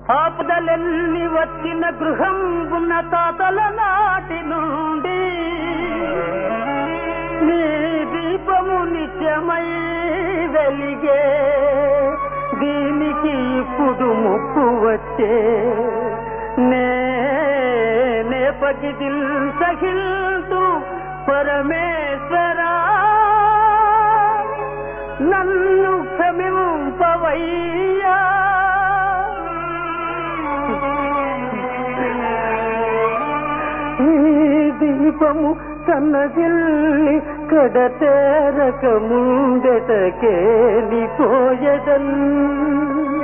ఆపదలెల్లి వచ్చిన గృహం ఉన్న తాతల నాటి నుండి నీ దీపము నిత్యమై వెలిగే దీనికి ఇప్పుడు ముప్పు వచ్చే నే పగిదిల్ సహిల్తు పరమేశ్వరా నన్ను క్షమింపవయ్యా ఈ దీపము సన్నగిల్లి కడతేరక ముందటకేలిపోయదన్